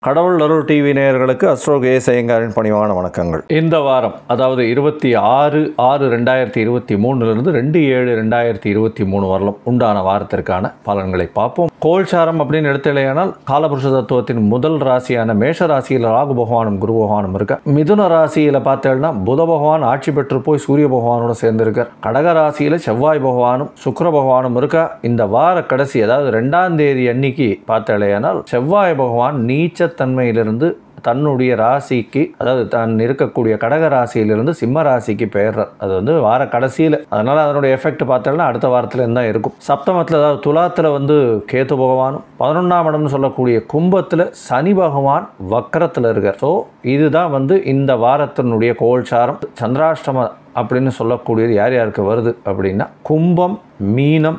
கடவுள் அருள் டிவி நேயர்களுக்கு அஸ்ட்ரோ கே ஐயங்காரின் பணிவான வணக்கங்கள் இந்த வாரம் அதாவது இருபத்தி ஆறு ஆறு ரெண்டாயிரத்தி இருபத்தி மூணுலேருந்து ரெண்டு ஏழு ரெண்டாயிரத்தி இருபத்தி மூணு வரலும் உண்டான வாரத்திற்கான பலன்களை பார்ப்போம் கோல்சாரம் அப்படின்னு எடுத்தலையானால் காலபுருஷ தத்துவத்தின் முதல் ராசியான மேஷ ராசியில் ராகு பகவானும் குரு பகவானும் இருக்க மிதுன ராசியில் பார்த்தேன்னா புத பகவான் ஆட்சி பெற்று போய் சூரிய பகவானோட சேர்ந்திருக்கார் கடக ராசியில் செவ்வாய் பகவானும் சுக்கிர பகவானும் இருக்கா இந்த வார கடைசி அதாவது ரெண்டாம் தேதி அன்னைக்கு பார்த்தலையானால் செவ்வாய் பகவான் நீச்சத்தன்மையிலிருந்து தன்னுடைய ராசிக்கு அதாவது தான் இருக்கக்கூடிய கடக ராசியிலிருந்து சிம்ம ராசிக்கு பெயர்றார் அது வந்து வார கடைசியில் அதனால் அதனுடைய எஃபெக்ட் பார்த்தோம்னா அடுத்த வாரத்தில் தான் இருக்கும் சப்தமத்தில் அதாவது துலாத்தில் வந்து கேத்து பகவானும் பதினொன்றாம் இடம்னு சொல்லக்கூடிய கும்பத்தில் சனி பகவான் வக்கரத்தில் இருக்கார் ஸோ இதுதான் வந்து இந்த வாரத்தினுடைய கோல்சாரம் சந்திராஷ்டம அப்படின்னு சொல்லக்கூடியது யார் யாருக்கு வருது அப்படின்னா கும்பம் மீனம்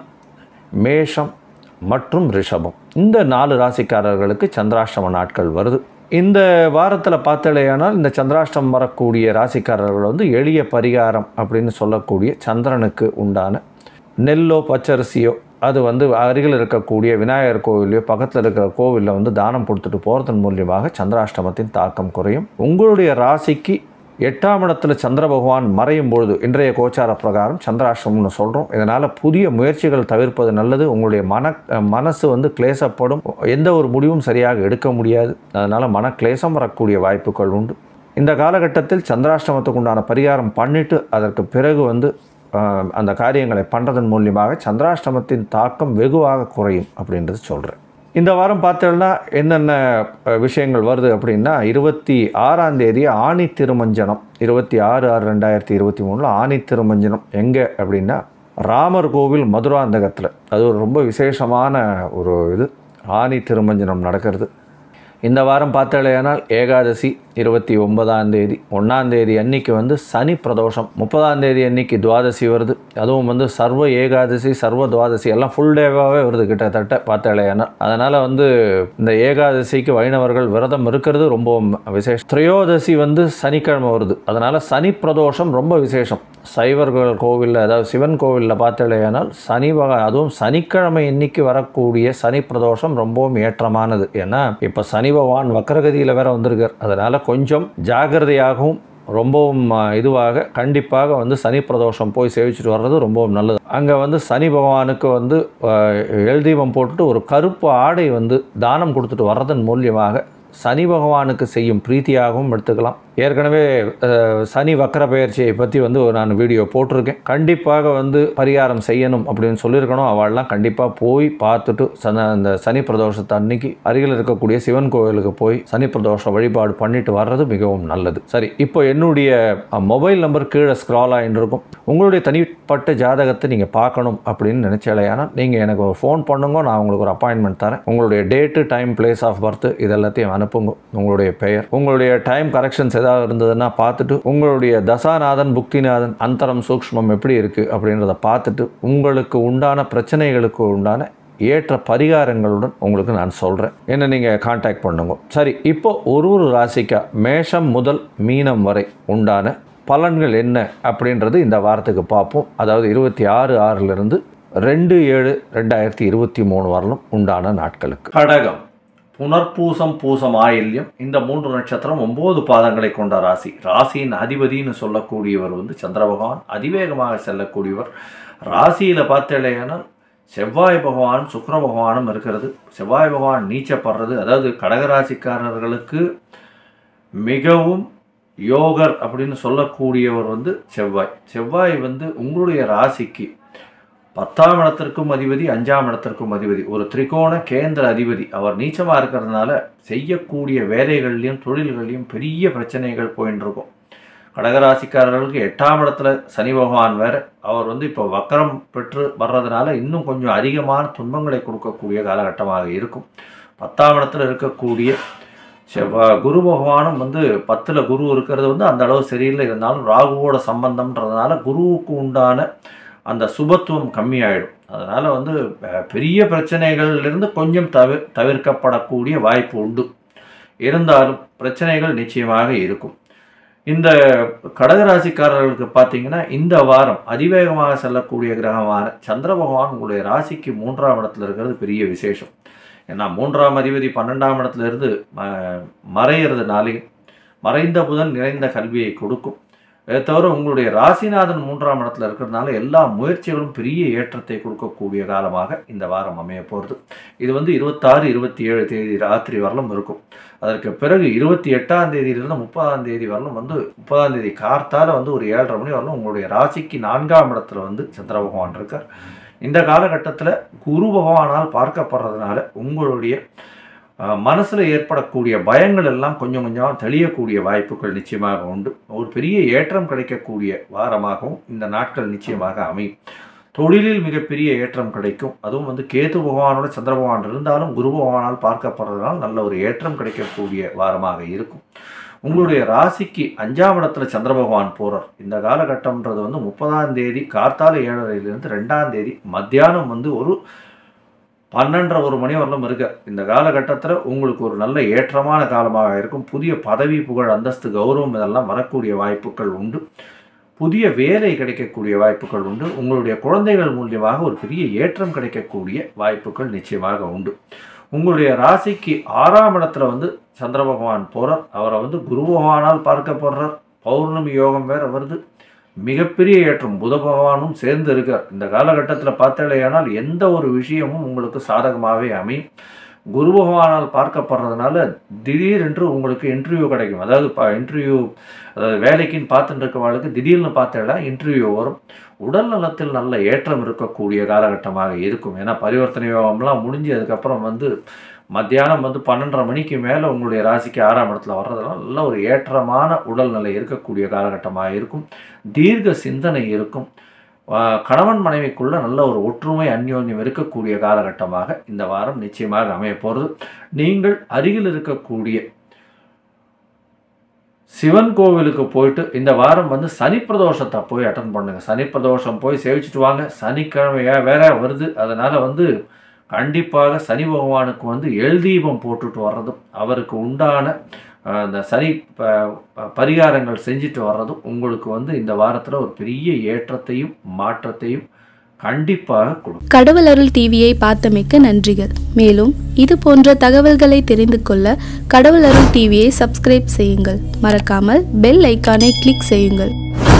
மேஷம் மற்றும் ரிஷபம் இந்த நாலு ராசிக்காரர்களுக்கு சந்திராஷ்டம நாட்கள் வருது இந்த வாரத்தில் பார்த்தலையானால் இந்த சந்திராஷ்டம் வரக்கூடிய ராசிக்காரர்கள் வந்து எளிய பரிகாரம் அப்படின்னு சொல்லக்கூடிய சந்திரனுக்கு உண்டான நெல்லோ பச்சரிசியோ அது வந்து அருகில் இருக்கக்கூடிய விநாயகர் கோவிலையோ பக்கத்தில் இருக்கிற கோவிலில் வந்து தானம் கொடுத்துட்டு போகிறதன் மூலியமாக சந்திராஷ்டமத்தின் தாக்கம் குறையும் உங்களுடைய ராசிக்கு எட்டாம் இடத்துல சந்திர பகவான் மறையும் பொழுது இன்றைய கோச்சார பிரகாரம் சந்திராஷ்டமம்னு சொல்கிறோம் இதனால் புதிய முயற்சிகள் தவிர்ப்பது நல்லது உங்களுடைய மன மனசு வந்து கிளேசப்படும் எந்த ஒரு முடிவும் சரியாக எடுக்க முடியாது அதனால் மன கிளேசம் வரக்கூடிய வாய்ப்புகள் உண்டு இந்த காலகட்டத்தில் சந்திராஷ்டமத்துக்கு உண்டான பரிகாரம் பண்ணிவிட்டு அதற்கு பிறகு வந்து ஆஹ், அந்த காரியங்களை பண்ணுறதன் மூலியமாக சந்திராஷ்டமத்தின் தாக்கம் வெகுவாக குறையும் அப்படின்றது சொல்கிறேன் இந்த வாரம் பார்த்தோம்னா என்னென்ன அஹ், விஷயங்கள் வருது அப்படின்னா இருபத்தி ஆறாம் தேதி ஆணி திருமஞ்சனம் இருபத்தி ஆறு ஆறு ரெண்டாயிரத்தி இருபத்தி மூணில் ஆணி திருமஞ்சனம் எங்கே அப்படின்னா ராமர் கோவில் மதுராந்தகத்தில் அது ஒரு ரொம்ப விசேஷமான ஒரு இது ஆணி திருமஞ்சனம் நடக்கிறது இந்த வாரம் பார்த்தாலேயானால் ஏகாதசி இருபத்தி ஒன்பதாம் தேதி ஒன்றாம் தேதி அன்னைக்கு வந்து சனி பிரதோஷம் முப்பதாம் தேதி அன்னைக்கு துவாதசி வருது அதுவும் வந்து சர்வ ஏகாதசி சர்வ துவாதசி எல்லாம் ஃபுல் டேவாகவே வருது கிட்டத்தட்ட பார்த்தாலேயானால் அதனால் வந்து இந்த ஏகாதசிக்கு வைணவர்கள் விரதம் இருக்கிறது ரொம்ப விசேஷம் திரையோதசி வந்து சனிக்கிழமை வருது அதனால் சனி பிரதோஷம் ரொம்ப விசேஷம் சைவர்கள் கோவிலில் அதாவது சிவன் கோவிலில் பார்த்தாலேயானால் சனி வகை அதுவும் சனிக்கிழமை இன்னைக்கு வரக்கூடிய சனி பிரதோஷம் ரொம்பவும் ஏற்றமானது ஏன்னா இப்போ சனி பகவான் வக்கரகதியில் வேற வந்திருக்கார் அதனால் கொஞ்சம் ஜாகிரதையாகவும் ரொம்பவும் ஆ, இதுவாக கண்டிப்பாக வந்து சனி பிரதோஷம் போய் சேவிச்சுட்டு வர்றது ரொம்பவும் நல்லது அங்கே வந்து சனி பகவானுக்கு வந்து ஆ, எல்தீபம் போட்டுட்டு ஒரு கருப்பு ஆடை வந்து தானம் கொடுத்துட்டு வர்றதன் மூலியமாக சனி பகவானுக்கு செய்யும் பிரீத்தியாகவும் எடுத்துக்கலாம் ஏற்கனவே அஹ், சனி வக்கர பயிற்சியை பற்றி வந்து ஒரு நான் வீடியோ போட்டிருக்கேன் கண்டிப்பாக வந்து பரிகாரம் செய்யணும் அப்படின்னு சொல்லியிருக்கணும் அவள்லாம் கண்டிப்பாக போய் பார்த்துட்டு சன அந்த சனி பிரதோஷத்தை அன்னைக்கு அருகில் இருக்கக்கூடிய சிவன் கோவிலுக்கு போய் சனி பிரதோஷ வழிபாடு பண்ணிட்டு வர்றது மிகவும் நல்லது சரி இப்போ என்னுடைய அஹ், மொபைல் நம்பர் கீழே ஸ்க்ரால் ஆகிட்டு இருக்கும் உங்களுடைய தனிப்பட்ட ஜாதகத்தை நீங்கள் பார்க்கணும் அப்படின்னு நினச்சாலேயானா நீங்கள் எனக்கு ஒரு ஃபோன் பண்ணுங்க நான் உங்களுக்கு ஒரு அப்பாயின்மெண்ட் தரேன் உங்களுடைய date time place of birth இதெல்லாத்தையும் அனுப்புங்க உங்களுடைய பெயர் உங்களுடைய டைம் கரெக்ஷன்ஸ் ஏதாவது இருந்ததுன்னா பார்த்துட்டு உங்களுடைய தசாநாதன் புக்திநாதன் அந்தரம் சூக்ஷ்மம் எப்படி இருக்குது அப்படின்றத பார்த்துட்டு உங்களுக்கு உண்டான பிரச்சனைகளுக்கு உண்டான ஏற்ற பரிகாரங்களுடன் உங்களுக்கு நான் சொல்கிறேன் என்ன நீங்கள் காண்டாக்ட் பண்ணுங்க சரி இப்போ ஒரு ஒரு ராசிக்கா மேஷம் முதல் மீனம் வரை உண்டான பலன்கள் என்ன அப்படின்றது இந்த வாரத்துக்கு பார்ப்போம் அதாவது இருபத்தி ஆறு ஆறிலிருந்து ரெண்டு ஏழு ரெண்டாயிரத்தி இருபத்தி மூணு வரலும் உண்டான நாட்களுக்கு கடகம் புனர்பூசம் பூசம் ஆயில்யம் இந்த மூன்று நட்சத்திரம் ஒன்பது பாதங்களை கொண்ட ராசி ராசியின் அதிபதின்னு சொல்லக்கூடியவர் வந்து சந்திர பகவான் அதிவேகமாக செல்லக்கூடியவர் ராசியில் பார்த்தேனால் செவ்வாய் பகவான் சுக்கிர பகவானும் இருக்கிறது செவ்வாய் பகவான் நீச்சப்படுறது அதாவது கடகராசிக்காரர்களுக்கு மிகவும் யோகர் அப்படின்னு சொல்லக்கூடியவர் வந்து செவ்வாய் செவ்வாய் வந்து உங்களுடைய ராசிக்கு பத்தாம் இடத்திற்கும் அதிபதி அஞ்சாம் இடத்திற்கும் அதிபதி ஒரு திரிகோண கேந்திர அதிபதி அவர் நீச்சமாக இருக்கிறதுனால செய்யக்கூடிய வேலைகள்லையும் தொழில்கள்லையும் பெரிய பிரச்சனைகள் போயின்னு இருக்கும் கடகராசிக்காரர்களுக்கு எட்டாம் இடத்துல சனி பகவான் வேற அவர் வந்து இப்போ வக்கரம் பெற்று வர்றதுனால இன்னும் கொஞ்சம் அதிகமான துன்பங்களை கொடுக்கக்கூடிய காலகட்டமாக இருக்கும் பத்தாம் இடத்துல இருக்கக்கூடிய செவ்வா குரு பகவானும் வந்து பத்தில் குரு இருக்கிறது வந்து அந்த அளவு சரியில்லை இருந்தாலும் ராகுவோட சம்பந்தம்ன்றதுனால குருவுக்கு உண்டான அந்த சுபத்துவம் கம்மியாயிடும் அதனால் வந்து அஹ், பெரிய பிரச்சனைகள்லேருந்து கொஞ்சம் தவிர் தவிர்க்கப்படக்கூடிய வாய்ப்பு உண்டு இருந்தாலும் பிரச்சனைகள் நிச்சயமாக இருக்கும் இந்த கடகராசிக்காரர்களுக்கு பார்த்தீங்கன்னா இந்த வாரம் அதிவேகமாக செல்லக்கூடிய கிரகமான சந்திர பகவான் உங்களுடைய ராசிக்கு மூன்றாம் இடத்துல இருக்கிறது பெரிய விசேஷம் ஏன்னா மூன்றாம் அதிபதி பன்னெண்டாம் இடத்துல இருந்து ம மறையிறதுனாலையும் மறைந்த புதன் நிறைந்த கல்வியை கொடுக்கும் இதை தவிர உங்களுடைய ராசிநாதன் மூன்றாம் இடத்துல இருக்கிறதுனால எல்லா முயற்சிகளும் பெரிய ஏற்றத்தை கொடுக்கக்கூடிய காலமாக இந்த வாரம் அமைய போகிறது இது வந்து இருபத்தாறு இருபத்தி ஏழு தேதி ராத்திரி வரலும் இருக்கும் அதற்கு பிறகு இருபத்தி எட்டாம் தேதியிலிருந்து முப்பதாம் தேதி வரலும் வந்து முப்பதாம் தேதி கார்த்தால வந்து ஒரு ஏழரை மணி வரலும் உங்களுடைய ராசிக்கு நான்காம் இடத்துல வந்து சந்திர பகவான் இருக்கார் இந்த காலகட்டத்தில் குரு பகவானால் பார்க்கப்படுறதுனால உங்களுடைய மனசில் ஏற்படக்கூடிய பயங்கள் எல்லாம் கொஞ்சம் கொஞ்சம் தெளியக்கூடிய வாய்ப்புகள் நிச்சயமாக உண்டு ஒரு பெரிய ஏற்றம் கிடைக்கக்கூடிய வாரமாகவும் இந்த நாட்கள் நிச்சயமாக அமையும் தொழிலில் மிகப்பெரிய ஏற்றம் கிடைக்கும் அதுவும் வந்து கேது பகவானோட சந்திர பகவான் இருந்தாலும் குரு பகவானால் பார்க்கப்படுறதுனால நல்ல ஒரு ஏற்றம் கிடைக்கக்கூடிய வாரமாக இருக்கும் உங்களுடைய ராசிக்கு அஞ்சாம் இடத்துல சந்திர பகவான் போகிறார் இந்த காலகட்டம்ன்றது வந்து முப்பதாம் தேதி கார்த்தால ஏழரையிலிருந்து ரெண்டாம் தேதி மத்தியானம் வந்து ஒரு பன்னெண்டரை ஒரு மணி வரலும் இருக்க இந்த காலகட்டத்தில் உங்களுக்கு ஒரு நல்ல ஏற்றமான காலமாக இருக்கும் புதிய பதவி புகழ் அந்தஸ்து கௌரவம் இதெல்லாம் வரக்கூடிய வாய்ப்புகள் உண்டு புதிய வேலை கிடைக்கக்கூடிய வாய்ப்புகள் உண்டு உங்களுடைய குழந்தைகள் மூலியமாக ஒரு பெரிய ஏற்றம் கிடைக்கக்கூடிய வாய்ப்புகள் நிச்சயமாக உண்டு உங்களுடைய ராசிக்கு ஆறாம் இடத்துல வந்து சந்திர பகவான் போகிறார் அவரை வந்து குரு பகவானால் பார்க்கப்படுறார் பௌர்ணமி யோகம் வேற வருது மிகப்பெரிய ஏற்றம் புத பகவானும் சேர்ந்து இருக்கார் இந்த காலகட்டத்தில் பார்த்தாலேயானால் எந்த ஒரு விஷயமும் உங்களுக்கு சாதகமாகவே அமையும் குரு பகவானால் பார்க்கப்படுறதுனால திடீரென்று உங்களுக்கு இன்டர்வியூ கிடைக்கும் அதாவது இப்போ இன்டர்வியூ அதாவது வேலைக்குன்னு பார்த்துட்டு இருக்கவாளுக்கு திடீர்னு பார்த்தேன்னா இன்டர்வியூ வரும் உடல் நலத்தில் நல்ல ஏற்றம் இருக்கக்கூடிய காலகட்டமாக இருக்கும் ஏன்னா பரிவர்த்தனை யோகம்லாம் முடிஞ்சு அதுக்கப்புறம் வந்து மத்தியானம் வந்து பன்னெண்டரை மணிக்கு மேலே உங்களுடைய ராசிக்கு ஆறாம் இடத்துல வர்றதுனால நல்ல ஒரு ஏற்றமான உடல்நிலை இருக்கக்கூடிய காலகட்டமாக இருக்கும் தீர்க்க சிந்தனை இருக்கும் கணவன் மனைவிக்குள்ள நல்ல ஒரு ஒற்றுமை அந்யோன்யம் இருக்கக்கூடிய காலகட்டமாக இந்த வாரம் நிச்சயமாக அமைய போகிறது நீங்கள் அருகில் இருக்கக்கூடிய சிவன் கோவிலுக்கு போயிட்டு இந்த வாரம் வந்து சனி பிரதோஷத்தை போய் அட்டன் பண்ணுங்க சனி பிரதோஷம் போய் சேவிச்சுட்டு வாங்க சனிக்கிழமையா வேற வருது அதனால் வந்து கண்டிப்பாக சனி பகவானுக்கு வந்து எல் தீபம் போட்டுட்டு வர்றதும் அவருக்கு உண்டான அந்த சனி பரிகாரங்கள் செஞ்சுட்டு வர்றதும் உங்களுக்கு வந்து இந்த வாரத்தில் ஒரு பெரிய ஏற்றத்தையும் மாற்றத்தையும் கண்டிப்பாக கொடுக்கும் கடவுள் அருள் டிவியை பார்த்தமைக்க நன்றிகள் மேலும் இது போன்ற தகவல்களை தெரிந்து கொள்ள கடவுள் அருள் டிவியை சப்ஸ்கிரைப் செய்யுங்கள் மறக்காமல் பெல் ஐக்கானை கிளிக் செய்யுங்கள்